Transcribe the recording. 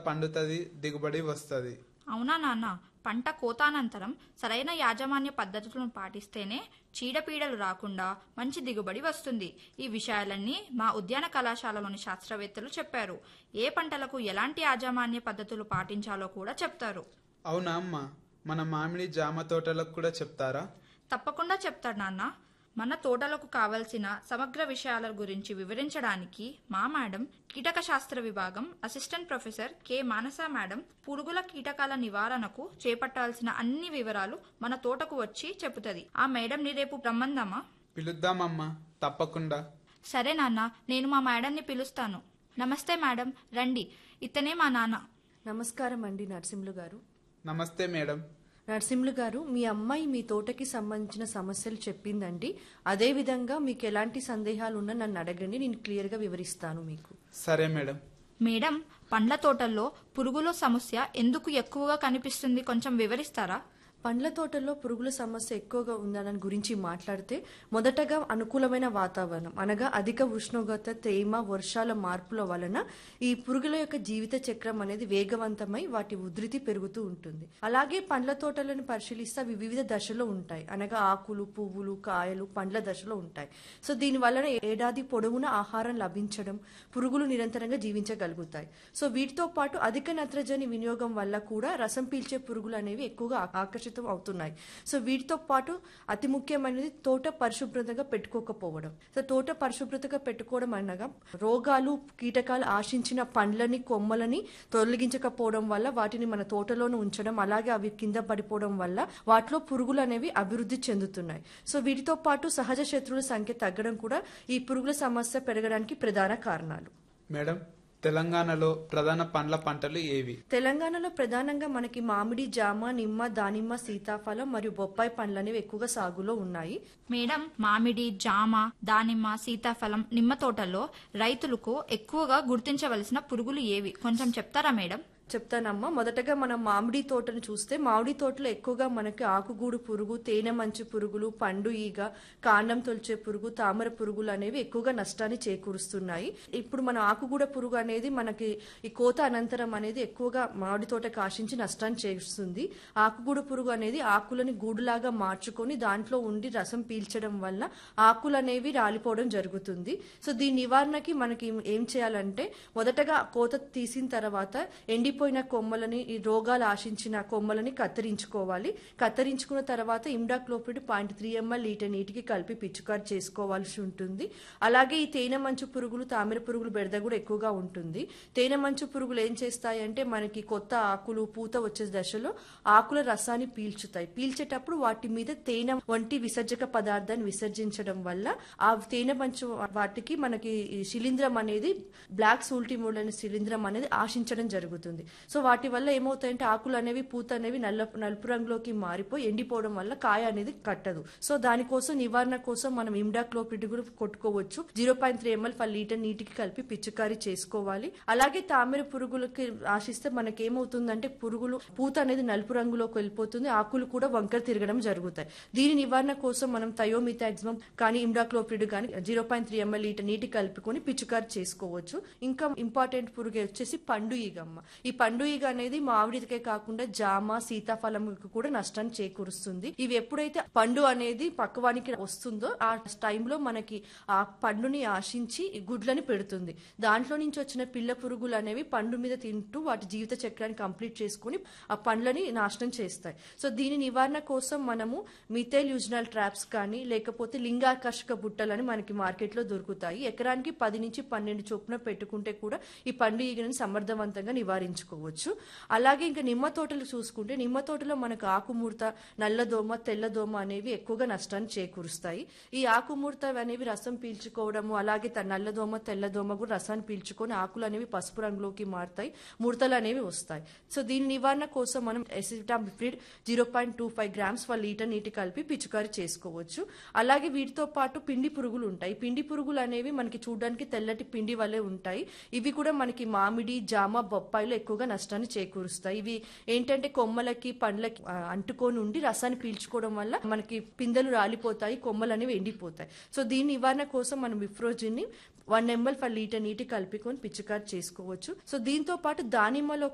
పండుతుంది దిగుబడి వస్తుంది అవునా నాన్న పంట కోతానంతరం సరైన యాజమాన్య పద్ధతులను పాటిస్తేనే చీడపీడలు రాకుండా మంచి దిగుబడి వస్తుంది ఈ విషయాలన్నీ మా ఉద్యాన కళాశాలలోని శాస్త్రవేత్తలు చెప్పారు ఏ పంటలకు ఎలాంటి యాజమాన్య పద్ధతులు పాటించాలో కూడా చెప్తారు అవునా అమ్మ మన మామిడి జామ తోటలకు కూడా చెప్తారా తప్పకుండా చెప్తాడు నాన్న మన తోటలకు కావలసిన సమగ్ర విషయాల గురించి వివరించడానికి మా మేడం కీటక శాస్త్ర విభాగం assistant professor K Manasa madam పురుగుల కీటకాల నివారణకు చేపట్టాల్సిన అన్ని వివరాలు మన తోటకు వచ్చి చెబుతుంది ఆ మేడంని రేపు రమ్మందామా పిలుద్దామమ్మా తప్పకుండా సరే నాన్న నేను మా మేడంని పిలుస్తాను నమస్తే మేడం రండి ఇతనే మా నాన్న నమస్కారం అండి నరసింహులు గారు నమస్తే మేడం నరసింహులు గారు మీ అమ్మాయి మీ తోటకి సంబంధించిన సమస్యలు చెప్పిందండి అదే విధంగా మీకు ఎలాంటి సందేహాలు ఉన్నా నన్ను అడగండి నేను క్లియర్గా వివరిస్తాను మీకు సరే మేడం మేడం పండ్ల తోటల్లో పురుగుల సమస్య ఎందుకు ఎక్కువగా కనిపిస్తుంది కొంచెం వివరిస్తారా పండ్ల తోటల్లో పురుగుల సమస్య ఎక్కువగా ఉందన్న గురించి మాట్లాడితే మొదటగా అనుకూలమైన వాతావరణం అనగా అధిక ఉష్ణోగ్రత తేమ వర్షాల మార్పుల వలన ఈ పురుగుల యొక్క జీవిత చక్రం అనేది వేగవంతమై వాటి ఉధృతి పెరుగుతూ ఉంటుంది అలాగే పండ్ల తోటలను పరిశీలిస్తే అవి వివిధ దశలో ఉంటాయి అనగా ఆకులు పువ్వులు కాయలు పండ్ల దశలో ఉంటాయి సో దీని వలన ఏడాది పొడవునా ఆహారం లభించడం పురుగులు నిరంతరంగా జీవించగలుగుతాయి సో వీటితో పాటు అధిక నత్రజని వినియోగం వల్ల కూడా రసం పీల్చే పురుగులు అనేవి ఎక్కువగా ఆకర్షితం అవుతున్నాయి సో వీటితో పాటు అతి ముఖ్యమైనది తోట పరిశుభ్రతగా పెట్టుకోకపోవడం సో తోట పరిశుభ్రతగా పెట్టుకోవడం అనగా రోగాలు కీటకాలు ఆశించిన పండ్లని కొమ్మలని తొలగించకపోవడం వల్ల వాటిని మన తోటలోనే ఉంచడం అలాగే అవి కింద పడిపోవడం వల్ల వాటిలో పురుగులు అనేవి అభివృద్ధి చెందుతున్నాయి సో వీటితో పాటు సహజ శత్రువుల సంఖ్య తగ్గడం కూడా ఈ పురుగుల సమస్య పెరగడానికి ప్రధాన కారణాలు మేడం తెలంగాణలో ప్రధాన పండ్ల పంటలు ఏవి తెలంగాణలో ప్రధానంగా మనకి మామిడి జామ నిమ్మ దానిమ్మ సీతాఫలం మరియు బొప్పాయి పండ్లు అనేవి ఎక్కువగా సాగులో ఉన్నాయి మేడం మామిడి జామ దానిమ్మ సీతాఫలం నిమ్మ తోటల్లో రైతులకు ఎక్కువగా గుర్తించవలసిన పురుగులు ఏవి కొంచెం చెప్తారా మేడం చెప్తానమ్మా మొదటగా మనం మామిడి తోటను చూస్తే మామిడి తోటలో ఎక్కువగా మనకి ఆకుగూడు పురుగు తేనె మంచు పురుగులు పండు ఈగ కాండం తొలిచే పురుగు తామర పురుగులు అనేవి ఎక్కువగా నష్టాన్ని చేకూరుస్తున్నాయి ఇప్పుడు మన ఆకుగూడ పురుగు అనేది మనకి ఈ కోత అనంతరం అనేది ఎక్కువగా మామిడి తోటకు ఆశించి నష్టాన్ని చేస్తుంది ఆకుగూడ పురుగు అనేది ఆకులని గూడులాగా మార్చుకొని దాంట్లో ఉండి రసం పీల్చడం వల్ల ఆకులు అనేవి రాలిపోవడం జరుగుతుంది సో దీని నివారణకి మనకి ఏం చేయాలంటే మొదటగా కోత తీసిన తర్వాత ఎండిపోయిన కొమ్మలని ఈ రోగాలు ఆశించిన కొమ్మలని కత్తిరించుకోవాలి కత్తిరించుకున్న తర్వాత imidacloprid point three ML litre నీటికి కలిపి పిచ్చుకారు చేసుకోవాల్సి ఉంటుంది అలాగే ఈ తేనె మంచు పురుగులు తామర పురుగులు బెడద కూడా ఎక్కువగా ఉంటుంది తేనె మంచు పురుగులు ఏం చేస్తాయంటే మనకి కొత్త ఆకులు పూత వచ్చే దశలో ఆకుల రసాన్ని పీల్చుతాయి పీల్చేటప్పుడు వాటి మీద తేనె వంటి విసర్జక పదార్థాన్ని విసర్జించడం వల్ల ఆ తేనె మంచు వాటికి మనకి ఈ శిలీంధ్రం అనేది బ్లాక్ సూల్టిమోల్ అనే శిలీంధ్రం అనేది ఆశించడం జరుగుతుంది సో వాటి వల్ల ఏమవుతాయంటే ఆకులు అనేవి పూత అనేవి నల్ల నలుపు రంగులోకి మారిపోయి ఎండిపోవడం వల్ల కాయ అనేది కట్టదు సో దానికోసం నివారణ కోసం మనం ఇమ్డాక్లోపిడ్ కూడా కొట్టుకోవచ్చు zero point three ML per litre నీటికి కలిపి పిచికారీ చేసుకోవాలి అలాగే తామర పురుగులకి ఆశిస్తే మనకి ఏమవుతుందంటే పురుగులు పూత అనేది నలుపు రంగులోకి వెళ్ళిపోతుంది ఆకులు కూడా వంకర తిరగడం జరుగుతాయి దీని నివారణ కోసం మనం థయోమిథాక్సిమం కానీ ఇమ్డాక్లోపిడ్ కానీ zero point three ML litre నీటి కలుపుకొని పిచికారీ చేసుకోవచ్చు ఇంకా ఇంపార్టెంట్ పురుగు వచ్చేసి పండు ఈగమ్మ ఈ పండు ఈగ అనేది మామిడికే కాకుండా జామ సీతాఫలం కూడా నష్టాన్ని చేకూరుస్తుంది ఇవి ఎప్పుడైతే పండు అనేది పక్కవానికి వస్తుందో ఆ టైంలో మనకి ఆ పండుని ఆశించి గుడ్లని పెడుతుంది దాంట్లో నుంచి వచ్చిన పిల్ల పురుగులు అనేవి పండు మీద తింటూ వాటి జీవిత చక్రాన్ని కంప్లీట్ చేసుకుని ఆ పండ్లని నాశనం చేస్తాయి సో దీని నివారణ కోసం మనము మిథైల్ యూజనల్ ట్రాప్స్ కానీ లేకపోతే లింగాకర్షక బుట్టలని మనకి మార్కెట్లో దొరుకుతాయి ఎకరానికి పది నుంచి పన్నెండు చొప్పున పెట్టుకుంటే కూడా ఈ పండు ఈగని సమర్థవంతంగా నివారించుకోవచ్చు అలాగే ఇంకా నిమ్మ తోటలు చూసుకుంటే నిమ్మ తోటలో మనకు ఆకుముడత నల్లదోమ తెల్లదోమ అనేవి ఎక్కువగా నష్టాన్ని చేకూరుస్తాయి ఈ ఆకుముడత అనేవి రసం పీల్చుకోవడము అలాగే త- నల్లదోమ తెల్లదోమ కూడా రసాన్ని పీల్చుకొని ఆకులు అనేవి పసుపు రంగులోకి మారుతాయి ముడతలు అనేవి వస్తాయి సో దీని నివారణ కోసం మనం acetamiprid zero point two five grams per litre నీటి కలిపి పిచికారీ చేసుకోవచ్చు అలాగే వీటితో పాటు పిండి పురుగులు ఉంటాయి పిండి పురుగులు అనేవి మనకి చూడడానికి తెల్లటి పిండి వలె ఉంటాయి ఇవి కూడా మనకి మామిడి జామ బొప్పాయిలు ఎక్కువగా నష్టాన్ని చేకూరుస్తాయి ఇవి ఏంటంటే కొమ్మలకి పండ్లకి ఆ, అంటుకొని ఉండి రసాన్ని పీల్చుకోవడం వల్ల మనకి పిందెలు రాలిపోతాయి కొమ్మలు అనేవి ఎండిపోతాయి సో దీని నివారణ కోసం మనం విఫ్రోజిన్ ని వన్ ఎంఎల్ ఫర్ లీటర్ నీటి కలుపుకొని పిచికారి చేసుకోవచ్చు సో దీంతో పాటు దానిమ్మలో